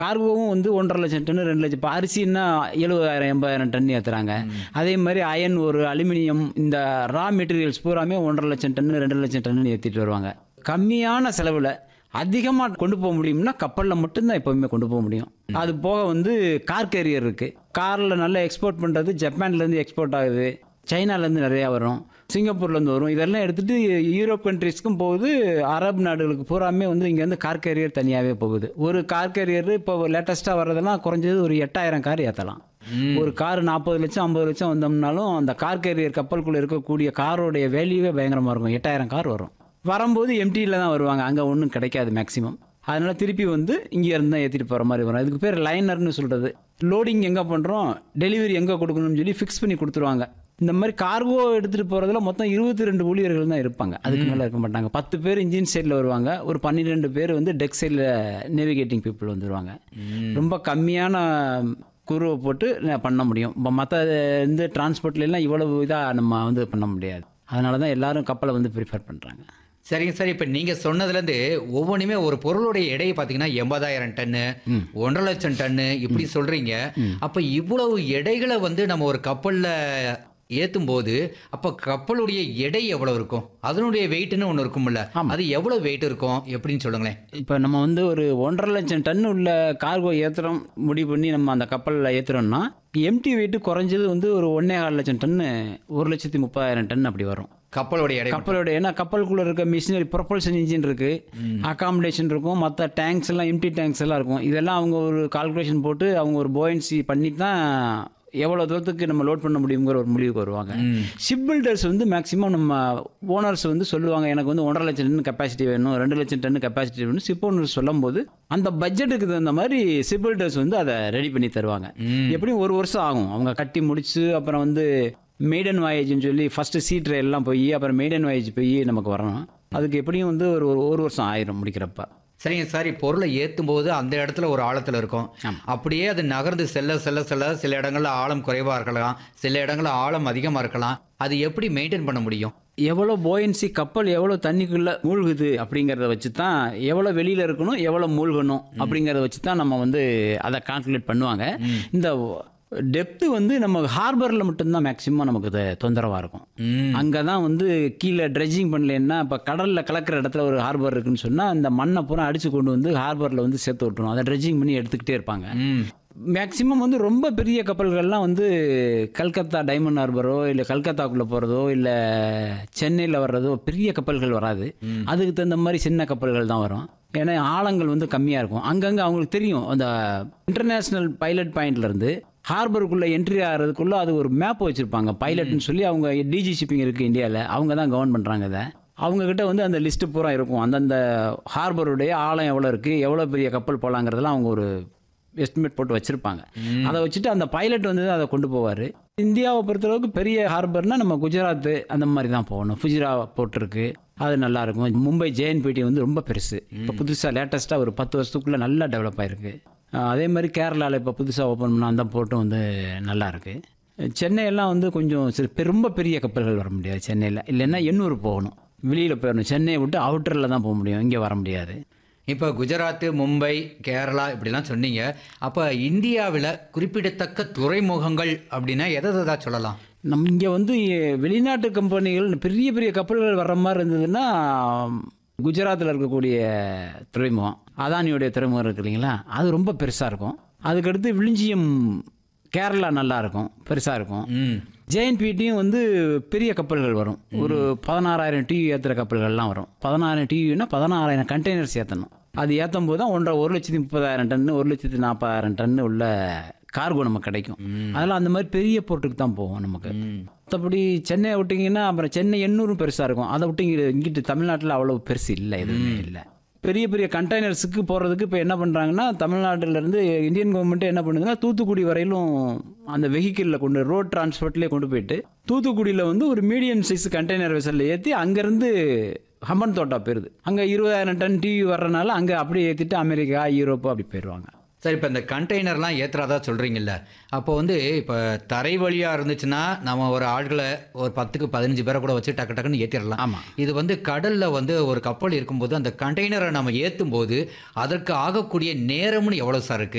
கார்கோவும் வந்து ஒன்றரை லட்சம் டன் ரெண்டு லட்சம் இப்போ அரிசின்னா எழுபதாயிரம் எண்பதாயிரம் டன் ஏற்றுறாங்க அதே மாதிரி அயன் ஒரு அலுமினியம் இந்த ரா மெட்டீரியல்ஸ் பூராமே ஒன்றரை லட்சம் டன் ரெண்டு லட்சம் டன் ஏற்றிட்டு வருவாங்க கம்மியான செலவில் அதிகமாக கொண்டு போக முடியும்னா கப்பலில் மட்டும்தான் எப்போவுமே கொண்டு போக முடியும் அது போக வந்து கார் கேரியர் இருக்குது காரில் நல்லா எக்ஸ்போர்ட் பண்ணுறது ஜப்பான்லேருந்து எக்ஸ்போர்ட் ஆகுது சைனாலேருந்து நிறையா வரும் சிங்கப்பூர்லேருந்து வரும் இதெல்லாம் எடுத்துகிட்டு யூரோப் கண்ட்ரீஸ்க்கும் போகுது அரபு நாடுகளுக்கு பூராமே வந்து இங்கேருந்து கார் கேரியர் தனியாகவே போகுது ஒரு கார் கேரியர் இப்போ லேட்டஸ்ட்டாக வர்றதெல்லாம் குறைஞ்சது ஒரு எட்டாயிரம் கார் ஏற்றலாம் ஒரு கார் நாற்பது லட்சம் ஐம்பது லட்சம் வந்தோம்னாலும் அந்த கார் கேரியர் கப்பலுக்குள்ளே இருக்கக்கூடிய காரோடைய வேல்யூவே பயங்கரமாக இருக்கும் எட்டாயிரம் கார் வரும் வரும்போது எம்டியில் தான் வருவாங்க அங்கே ஒன்றும் கிடைக்காது மேக்ஸிமம் அதனால் திருப்பி வந்து இங்கே இருந்து தான் ஏற்றிட்டு போகிற மாதிரி வரும் இதுக்கு பேர் லைனர்னு சொல்கிறது லோடிங் எங்கே பண்ணுறோம் டெலிவரி எங்கே கொடுக்கணும்னு சொல்லி ஃபிக்ஸ் பண்ணி கொடுத்துருவாங்க இந்த மாதிரி கார்கோ எடுத்துகிட்டு போகிறதுல மொத்தம் இருபத்தி ரெண்டு ஊழியர்கள் தான் இருப்பாங்க அதுக்கு மேலே இருக்க மாட்டாங்க பத்து பேர் இன்ஜின் சைடில் வருவாங்க ஒரு பன்னிரெண்டு பேர் வந்து டெக் சைடில் நேவிகேட்டிங் பீப்புள் வந்துருவாங்க ரொம்ப கம்மியான குருவை போட்டு ந- பண்ண முடியும் இப்போ மற்ற இந்த டிரான்ஸ்போர்ட்லாம் இவ்வளவு இதாக நம்ம வந்து பண்ண முடியாது அதனால தான் எல்லாரும் கப்பலை வந்து ப்ரிஃபர் பண்ணுறாங்க சரிங்க சார் இப்போ நீங்கள் சொன்னதுலேருந்து ஒவ்வொன்றுமே ஒரு பொருளுடைய எடையை பார்த்தீங்கன்னா எண்பதாயிரம் டன்னு ஒன்றரை லட்சம் டன்னு இப்படி சொல்கிறீங்க அப்போ இவ்வளவு எடைகளை வந்து நம்ம ஒரு கப்பலில் ஏற்றும் போது அப்போ கப்பலுடைய எடை எவ்வளோ இருக்கும் அதனுடைய வெயிட்னு ஒன்று இருக்கும்ல அது எவ்வளோ வெயிட் இருக்கும் எப்படின்னு சொல்லுங்களேன் இப்போ நம்ம வந்து ஒரு ஒன்றரை லட்சம் டன் உள்ள கார்கோ ஏற்றுறோம் முடிவு பண்ணி நம்ம அந்த கப்பலில் ஏற்றுறோம்னா எம்டி வெயிட்டு குறைஞ்சது வந்து ஒரு ஒன்றே கால் லட்சம் டன்னு ஒரு லட்சத்தி முப்பதாயிரம் டன் அப்படி வரும் கப்பலுடைய எடை மட்டும். கப்பலோட ஏன்னா கப்பலுக்குள்ள இருக்க மிஷினரி ப்ரொபல்ஷன் இன்ஜின் இருக்கு அகாமடேஷன் இருக்கும் மற்ற டேங்க்ஸ் எல்லாம் எம்டி டேங்க்ஸ் எல்லாம் இருக்கும் இதெல்லாம் அவங்க ஒரு கால்குலேஷன் போட்டு அவங்க ஒரு போயன்சி பண்ணி தான் எவ்வளோ தூரத்துக்கு நம்ம லோட் பண்ண முடியுங்கிற ஒரு முடிவுக்கு வருவாங்க ஷிப் பில்டர்ஸ் வந்து மேக்ஸிமம் நம்ம ஓனர்ஸ் வந்து சொல்லுவாங்க எனக்கு வந்து ஒன்றரை லட்சம் டன் கெப்பாசிட்டி வேணும் ரெண்டு லட்சம் டன் கெப்பாசிட்டி வேணும் ஷிப் ஓனர்ஸ் சொல்லும்போது அந்த பட்ஜெட்டுக்கு தகுந்த மாதிரி ஷிப் பில்டர்ஸ் வந்து அதை ரெடி பண்ணி தருவாங்க எப்படியும் ஒரு வருஷம் ஆகும் அவங்க கட்டி முடிச்சு அப்புறம் வந்து மெய்டன் வாயேஜ்னு சொல்லி ஃபஸ்ட்டு சீ எல்லாம் போய் அப்புறம் மெய்டன் வாயேஜ் போய் நமக்கு வரணும் அதுக்கு எப்படியும் வந்து ஒரு ஒரு- ஒரு வருஷம் ஆயிரும் முடிக்கிறப்ப சரிங்க சார் இப்போ பொருளை ஏற்றும் போது அந்த இடத்துல ஒரு ஆழத்தில் இருக்கும் அப்படியே அது நகர்ந்து செல்ல செல்ல செல்ல சில இடங்கள்ல ஆழம் குறைவாக இருக்கலாம் சில இடங்கள்ல ஆழம் அதிகமாக இருக்கலாம் அது எப்படி மெயின்டைன் பண்ண முடியும் எவ்வளோ போயன்சி கப்பல் எவ்வளோ தண்ணிக்குள்ளே மூழ்குது அப்படிங்கிறத வச்சு தான் எவ்வளோ வெளியில் இருக்கணும் எவ்வளோ மூழ்கணும் அப்படிங்கிறத வச்சு தான் நம்ம வந்து அதை கால்குலேட் பண்ணுவாங்க இந்த டெப்த்து வந்து நம்ம ஹார்பரில் மட்டும்தான் மேக்ஸிமம் நமக்கு இது தொந்தரவாக இருக்கும் ம். அங்கே தான் வந்து கீழே ட்ரெட்ஜிங் பண்ணலன்னா இப்போ கடலில் கலக்கிற இடத்துல ஒரு ஹார்பர் இருக்குன்னு சொன்னால் அந்த மண்ணை பூரா அடித்து கொண்டு வந்து ஹார்பரில் வந்து சேர்த்து விட்டுரும் அதை ட்ரெட்ஜிங் பண்ணி எடுத்துக்கிட்டே இருப்பாங்க ம் மேக்ஸிமம் வந்து ரொம்ப பெரிய கப்பல்கள்லாம் வந்து கல்கத்தா டைமண்ட் ஹார்பரோ இல்லை கல்கத்தாக்குள்ளே போகிறதோ இல்லை சென்னையில் வர்றதோ பெரிய கப்பல்கள் வராது அதுக்கு தகுந்த மாதிரி சின்ன கப்பல்கள் தான் வரும் ஏன்னா ஆழங்கள் வந்து கம்மியாக இருக்கும் அங்கங்கே அவங்களுக்கு தெரியும் அந்த இன்டர்நேஷ்னல் பைலட் பாயிண்ட்லேருந்து ஹார்பருக்குள்ளே என்ட்ரி ஆகிறதுக்குள்ளே அது ஒரு மேப் வச்சுருப்பாங்க பைலட்னு சொல்லி அவங்க டிஜி ஷிப்பிங் இருக்குது இந்தியாவில் அவங்க தான் கவர்ன் பண்ணுறாங்க இதை அவங்கக்கிட்ட வந்து அந்த லிஸ்ட்டு பூரா இருக்கும் அந்தந்த ஹார்பருடைய ஆழம் எவ்வளோ இருக்குது எவ்வளோ பெரிய கப்பல் போகலாங்கிறதெல்லாம் அவங்க ஒரு எஸ்டிமேட் போட்டு வச்சிருப்பாங்க அதை வச்சுட்டு அந்த பைலட் வந்து அதை கொண்டு போவார் இந்தியாவை பொறுத்தளவுக்கு பெரிய ஹார்பர்னா நம்ம குஜராத் அந்த மாதிரி தான் போகணும் ஃபுஜிரா போட்டிருக்கு அது நல்லா இருக்கும் மும்பை ஜேஎன்பிடி வந்து ரொம்ப பெருசு இப்போ புதுசாக லேட்டஸ்ட்டாக ஒரு பத்து வருஷத்துக்குள்ளே நல்லா டெவலப் ஆயிருக்கு அஹ் அதே மாதிரி கேரளாவில் இப்போ புதுசாக ஓப்பன் பண்ண அந்த போர்ட்டும் வந்து நல்லா இருக்கு சென்னையெல்லாம் வந்து கொஞ்சம் சில பெ- ரொம்ப பெரிய கப்பல்கள் வர முடியாது சென்னையில் இல்லைன்னா எண்ணூர் போகணும் வெளியில் போயிடணும் சென்னையை விட்டு அவுட்டரில் தான் போக முடியும் இங்கே வர முடியாது இப்போ குஜராத் மும்பை கேரளா இப்படிலாம் சொன்னீங்க அப்போ இந்தியாவில் குறிப்பிடத்தக்க துறைமுகங்கள் அப்படின்னா எதை எதா சொல்லலாம் நம்ம இங்கே வந்து வெளிநாட்டு கம்பெனிகள் பெரிய பெரிய கப்பல்கள் வர்ற மாதிரி இருந்ததுன்னா குஜராத்தில் இருக்கக்கூடிய துறைமுகம் அதானியுடைய துறைமுகம் இருக்கு இல்லைங்களா அது ரொம்ப பெருசாக இருக்கும் அதுக்கடுத்து விழிஞ்சியம் கேரளா நல்லா இருக்கும் பெருசாக இருக்கும் ம் ஜேஎன்பிடியும் வந்து பெரிய கப்பல்கள் வரும் ஒரு பதினாறாயிரம் டிவி ஏற்றுற கப்பல்கள்லாம் வரும் பதினாயிரம் டிவினா பதினாறாயிரம் கண்டெய்னர்ஸ் ஏற்றணும் அது ஏற்றும் போது தான் ஒன்றரை ஒரு லட்சத்தி முப்பதாயிரம் டன்னு ஒரு லட்சத்தி நாற்பதாயிரம் டன்னு உள்ள கார்கோ நமக்கு கிடைக்கும் அதெல்லாம் அந்த மாதிரி பெரிய போர்ட்டுக்கு தான் போகும் நமக்கு மற்றபடி சென்னையை விட்டிங்கன்னா அப்புறம் சென்னை எண்ணூரும் பெருசாக இருக்கும் அதை விட்டு இங்கே இங்கிட்டு தமிழ்நாட்டில் அவ்வளோ பெருசு இல்லை எதுவுமே இல்லை பெரிய பெரிய கண்டெய்னர்ஸுக்கு போகிறதுக்கு இப்போ என்ன பண்ணுறாங்கன்னா தமிழ்நாட்டிலேருந்து இந்தியன் கவர்மெண்ட் என்ன பண்ணுதுன்னா தூத்துக்குடி வரையிலும் அந்த வெஹிக்கிளில் கொண்டு ரோட் டிரான்ஸ்போர்ட்லேயே கொண்டு போயிட்டு தூத்துக்குடியில் வந்து ஒரு மீடியம் சைஸ் கண்டெய்னர் வெசலில் ஏற்றி அங்கேருந்து ஹம்பன் தோட்டா போயிருது அங்கே இருபதாயிரம் டன் டிவி வர்றனால அங்கே அப்படியே ஏற்றிட்டு அமெரிக்கா யூரோப்பு அப்படி போயிடுவாங்க சார் இப்போ இந்த கண்டெய்னர்லாம் ஏற்றுறதா சொல்கிறீங்கல்ல அப்போ வந்து இப்போ தரை வழியாக இருந்துச்சுன்னா நம்ம ஒரு ஆட்களை ஒரு பத்துக்கு பதினஞ்சு பேரை கூட வச்சு டக்கு டக்குன்னு ஏற்றிடலாம் ஆமா. இது வந்து கடலில் வந்து ஒரு கப்பல் இருக்கும்போது அந்த கண்டெய்னரை நம்ம ஏற்றும் போது அதற்கு ஆகக்கூடிய நேரம்னு எவ்வளோ சார் இருக்குது